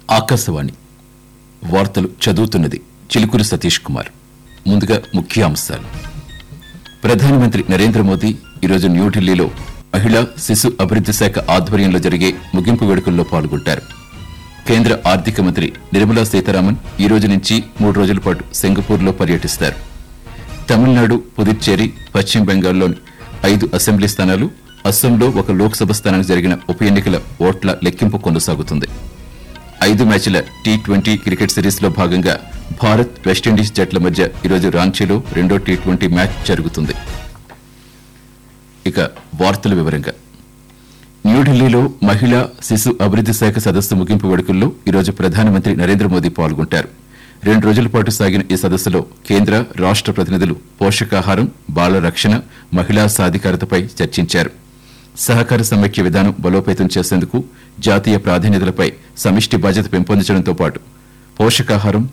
ఆకాశవాణి వార్తలు చదువుతున్నది చిలుకూరు సతీష్ కుమార్ ముందుగా ముఖ్యాంశాలు ప్రధానమంత్రి నరేంద్ర మోదీ ఈరోజు న్యూఢిల్లీలో మహిళా శిశు అభివృద్ది శాఖ ఆధ్వర్యంలో జరిగే ముగింపు వేడుకల్లో పాల్గొంటారు కేంద్ర ఆర్థిక మంత్రి నిర్మలా సీతారామన్ ఈ రోజు నుంచి మూడు రోజుల పాటు సింగపూర్లో పర్యటిస్తారు తమిళనాడు పుదుచ్చేరి పశ్చిమ బెంగాల్లోని ఐదు అసెంబ్లీ స్థానాలు అస్సాంలో ఒక లోక్సభ స్థానానికి జరిగిన ఉప ఎన్నికల ఓట్ల లెక్కింపు కొనసాగుతుంది ఐదు మ్యాచ్ల టీ ట్వంటీ క్రికెట్ సిరీస్ లో భాగంగా భారత్ వెస్టిండీస్ జట్ల మధ్య ఈరోజు రాంచీలో రెండో టీ ట్వంటీ మ్యాచ్ జరుగుతుంది ఇక వార్తల వివరంగా న్యూఢిల్లీలో మహిళా శిశు అభివృద్ది శాఖ సదస్సు ముగింపు వేడుకల్లో ఈరోజు ప్రధానమంత్రి నరేంద్ర మోదీ పాల్గొంటారు రెండు రోజుల పాటు సాగిన ఈ సదస్సులో కేంద్ర రాష్ట ప్రతినిధులు పోషకాహారం బాల రక్షణ మహిళా సాధికారతపై చర్చించారు సహకార సమైక్య విధానం బలోపేతం చేసేందుకు జాతీయ ప్రాధాన్యతలపై సమిష్టి బాధ్యత పెంపొందించడంతో పాటు పోషకాహారం